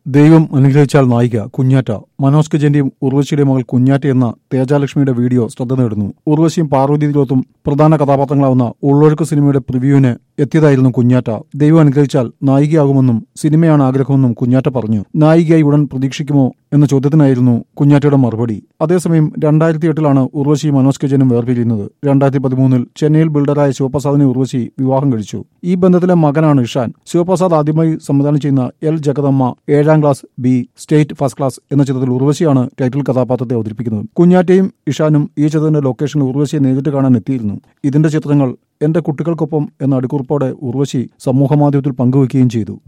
ദൈവം അനുഗ്രഹിച്ചാൽ നായിക കുഞ്ഞാറ്റ മനോജ് കജന്റെയും ഉർവശിയുടെയും മകൾ കുഞ്ഞാറ്റ എന്ന തേജാലക്ഷ്മിയുടെ വീഡിയോ ശ്രദ്ധ നേടുന്നു ഉർവശിയും പാർവതി തിലോത്തും പ്രധാന കഥാപാത്രങ്ങളാവുന്ന ഉള്ളൊഴുക്ക് സിനിമയുടെ പ്രിവ്യൂവിന് എത്തിയതായിരുന്നു കുഞ്ഞാറ്റ ദൈവം അനുഗ്രഹിച്ചാൽ നായികയാകുമെന്നും സിനിമയാണ് ആഗ്രഹമെന്നും കുഞ്ഞാറ്റ പറഞ്ഞു നായികയായി ഉടൻ പ്രതീക്ഷിക്കുമോ എന്ന ചോദ്യത്തിനായിരുന്നു കുഞ്ഞാറ്റയുടെ മറുപടി അതേസമയം രണ്ടായിരത്തി എട്ടിലാണ് ഉർവശി മനോജ് കജനും വേർപിരിയുന്നത് രണ്ടായിരത്തി പതിമൂന്നിൽ ചെന്നൈയിൽ ബിൽഡറായ ശിവപ്രസാദിനെ ഉർവശി വിവാഹം കഴിച്ചു ഈ ബന്ധത്തിലെ മകനാണ് ഇഷാൻ ശിവപ്രസാദ് ആദ്യമായി സംവിധാനം ചെയ്യുന്ന എൽ ജഗദമ്മ ഏഴാം class B state first class എന്ന ചിത്രത്തിൽ ഉർവശിയാണ് ടൈറ്റിൽ കഥാപാത്രത്തെ അവതരിപ്പിക്കുന്നത് കുഞ്ഞാറ്റയും ഇഷാനും ഈ ചിത്രത്തിന്റെ ലൊക്കേഷനിൽ ഉർവശിയെ നേരിട്ട് കാണാൻ എത്തിയിരുന്നു ഇതിന്റെ ചിത്രങ്ങൾ എന്റെ കുട്ടികൾക്കൊപ്പം എന്ന അടിക്കുറിപ്പോടെ ഉർവശി സമൂഹമാധ്യമത്തിൽ പങ്കുവയ്ക്കുകയും ചെയ്തു